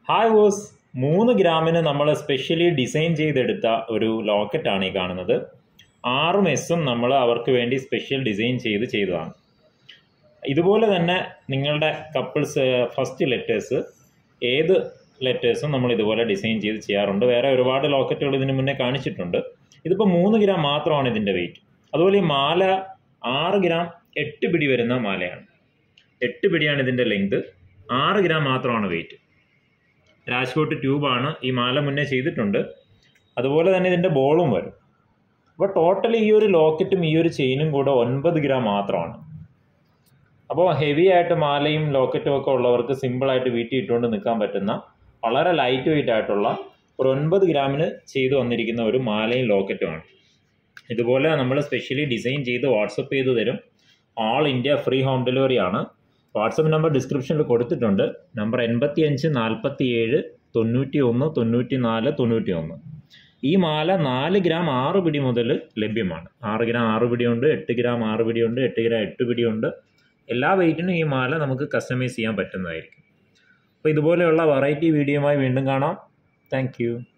hi was മൂന്ന് ഗ്രാമിന് നമ്മൾ സ്പെഷ്യലി ഡിസൈൻ ചെയ്തെടുത്ത ഒരു ലോക്കറ്റാണ് ഈ കാണുന്നത് ആറും എസും നമ്മൾ അവർക്ക് വേണ്ടി സ്പെഷ്യൽ ഡിസൈൻ ചെയ്ത് ചെയ്തതാണ് ഇതുപോലെ തന്നെ നിങ്ങളുടെ കപ്പിൾസ് ഫസ്റ്റ് ലെറ്റേഴ്സ് ഏത് ലെറ്റേഴ്സും നമ്മൾ ഇതുപോലെ ഡിസൈൻ ചെയ്ത് ചെയ്യാറുണ്ട് വേറെ ഒരുപാട് ലോക്കറ്റുകൾ ഇതിന് മുന്നേ കാണിച്ചിട്ടുണ്ട് ഇതിപ്പോൾ മൂന്ന് ഗ്രാം മാത്രമാണ് ഇതിൻ്റെ വെയിറ്റ് അതുപോലെ ഈ മാല ആറ് ഗ്രാം എട്ട് പിടി വരുന്ന മാലയാണ് എട്ട് പിടിയാണ് ഇതിൻ്റെ ലെങ്ത് ആറ് ഗ്രാം മാത്രമാണ് വെയിറ്റ് രാജ്കോട്ട് ട്യൂബാണ് ഈ മാല മുന്നേ ചെയ്തിട്ടുണ്ട് അതുപോലെ തന്നെ ഇതിൻ്റെ ബോളും വരും അപ്പോൾ ടോട്ടൽ ഈ ഒരു ലോക്കറ്റും ഈ ഒരു ചെയിനും കൂടെ ഒൻപത് ഗ്രാം മാത്രമാണ് അപ്പോൾ ഹെവി ആയിട്ട് മാലയും ലോക്കറ്റും ഒക്കെ ഉള്ളവർക്ക് സിമ്പിളായിട്ട് വീട്ടിൽ ഇട്ടുകൊണ്ട് നിൽക്കാൻ പറ്റുന്ന വളരെ ലൈറ്റ് വെയിറ്റ് ആയിട്ടുള്ള ഒരു ഒൻപത് ഗ്രാമിന് ചെയ്തു വന്നിരിക്കുന്ന ഒരു മാലയും ലോക്കറ്റുമാണ് ഇതുപോലെ നമ്മൾ സ്പെഷ്യലി ഡിസൈൻ ചെയ്ത് വാട്സപ്പ് ചെയ്ത് തരും all India free home delivery ആണ് വാട്സപ്പ് നമ്പർ ഡിസ്ക്രിപ്ഷനിൽ കൊടുത്തിട്ടുണ്ട് നമ്പർ എൺപത്തി അഞ്ച് നാൽപ്പത്തി ഏഴ് തൊണ്ണൂറ്റി ഒന്ന് തൊണ്ണൂറ്റി നാല് തൊണ്ണൂറ്റി ഒന്ന് ഈ മാല നാല് ഗ്രാം ആറ് പിടി മുതൽ ലഭ്യമാണ് ആറ് ഗ്രാം ആറ് പിടിയുണ്ട് എട്ട് ഗ്രാം ആറ് പിടിയുണ്ട് എട്ട് ഗ്രാം എട്ട് പിടിയുണ്ട് എല്ലാ വെയിറ്റിനും ഈ മാല നമുക്ക് കസ്റ്റമൈസ് ചെയ്യാൻ പറ്റുന്നതായിരിക്കും അപ്പോൾ ഇതുപോലെയുള്ള വെറൈറ്റി വീഡിയോയുമായി വീണ്ടും കാണാം താങ്ക്